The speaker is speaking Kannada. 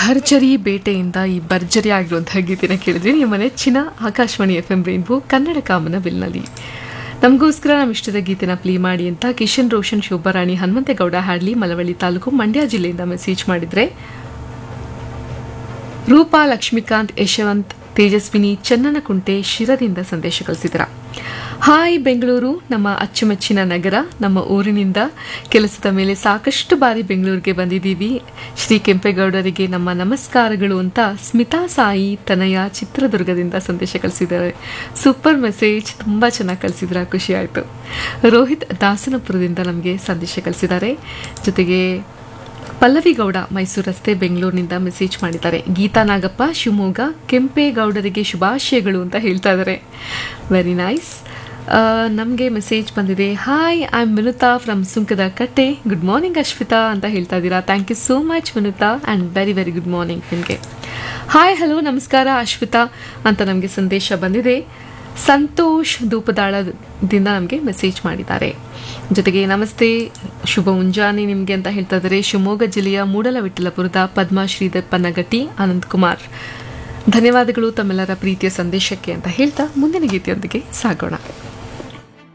ಭರ್ಜರಿ ಬೇಟೆಯಿಂದ ಈ ಭರ್ಜರಿ ಆಗಿರುವಂತಹ ಗೀತೆನ ಕೇಳಿದ್ವಿ ನಿಮ್ಮ ನೆಚ್ಚಿನ Akashvani F M rainbow Kannada ಕಾಮನ ಬಿಲ್ನಲ್ಲಿ ನಮಗೋಸ್ಕರ ನಮ್ಮ ಇಷ್ಟದ ಗೀತೆನ ಪ್ಲೇ ಮಾಡಿ ಅಂತ ಕಿಶನ್ ರೋಷನ್ ಶೋಭಾರಾಣಿ ಹನುಮಂತೇಗೌಡ ಹ್ಯಾಡ್ಲಿ ಮಲವಳ್ಳಿ ತಾಲೂಕು ಮಂಡ್ಯ ಜಿಲ್ಲೆಯಿಂದ ಮೆಸೇಜ್ ಮಾಡಿದ್ರೆ ರೂಪಾ ಲಕ್ಷ್ಮೀಕಾಂತ್ ಯಶವಂತ್ ತೇಜಸ್ವಿನಿ ಚನ್ನನಕುಂಟೆ ಶಿರದಿಂದ ಸಂದೇಶ ಕಳಿಸಿದ್ರ ಹಾಯ್ ಬೆಂಗಳೂರು ನಮ್ಮ ಅಚ್ಚುಮೆಚ್ಚಿನ ನಗರ ನಮ್ಮ ಊರಿನಿಂದ ಕೆಲಸದ ಮೇಲೆ ಸಾಕಷ್ಟು ಬಾರಿ ಬೆಂಗಳೂರಿಗೆ ಬಂದಿದ್ದೀವಿ ಶ್ರೀ ಕೆಂಪೇಗೌಡರಿಗೆ ನಮ್ಮ ನಮಸ್ಕಾರಗಳು ಅಂತ ಸ್ಮಿತಾ ಸಾಯಿ ತನಯ ಚಿತ್ರದುರ್ಗದಿಂದ ಸಂದೇಶ ಕಳಿಸಿದ್ದಾರೆ ಸೂಪರ್ ಮೆಸೇಜ್ ತುಂಬ ಚೆನ್ನಾಗಿ ಕಳಿಸಿದ್ರ ಖುಷಿ ಆಯಿತು ರೋಹಿತ್ ದಾಸನಪುರದಿಂದ ನಮಗೆ ಸಂದೇಶ ಕಳಿಸಿದ್ದಾರೆ ಜೊತೆಗೆ ಪಲ್ಲವಿ ಗೌಡ ಮೈಸೂರು ರಸ್ತೆ ಬೆಂಗಳೂರಿನಿಂದ ಮೆಸೇಜ್ ಮಾಡಿದ್ದಾರೆ ಗೀತಾ ನಾಗಪ್ಪ ಶಿವಮೊಗ್ಗ ಕೆಂಪೇಗೌಡರಿಗೆ ಶುಭಾಶಯಗಳು ಅಂತ ಹೇಳ್ತಾ ಇದ್ದಾರೆ ವೆರಿ ನೈಸ್ ನಮಗೆ ಮೆಸೇಜ್ ಬಂದಿದೆ hi I am Vinutha from Sunkadakatte good morning Ashwitha ಅಂತ ಹೇಳ್ತಾ ಇದ್ದೀರಾ thank you so much Vinutha and very very good morning ನಿಮಗೆ ಹಾಯ್ ಹಲೋ ನಮಸ್ಕಾರ ಅಶ್ವಿತಾ ಅಂತ ನಮಗೆ ಸಂದೇಶ ಬಂದಿದೆ ಸಂತೋಷ್ ಧೂಪದಾಳದಿಂದ ನಮಗೆ ಮೆಸೇಜ್ ಮಾಡಿದ್ದಾರೆ ಜೊತೆಗೆ ನಮಸ್ತೆ ಶುಭ ಮುಂಜಾನೆ ನಿಮಗೆ ಅಂತ ಹೇಳ್ತಾ ಇದ್ದಾರೆ ಶಿವಮೊಗ್ಗ ಜಿಲ್ಲೆಯ ಮೂಡಲವಿಠಲಪುರದ ಪದ್ಮ ಶ್ರೀಧರ್ ಪನ್ನಗಟ್ಟಿ ಅನಂತ್ ಕುಮಾರ್ ಧನ್ಯವಾದಗಳು ತಮ್ಮೆಲ್ಲರ ಪ್ರೀತಿಯ ಸಂದೇಶಕ್ಕೆ ಅಂತ ಹೇಳ್ತಾ ಮುಂದಿನ ಗೀತೆಯೊಂದಿಗೆ ಸಾಗೋಣ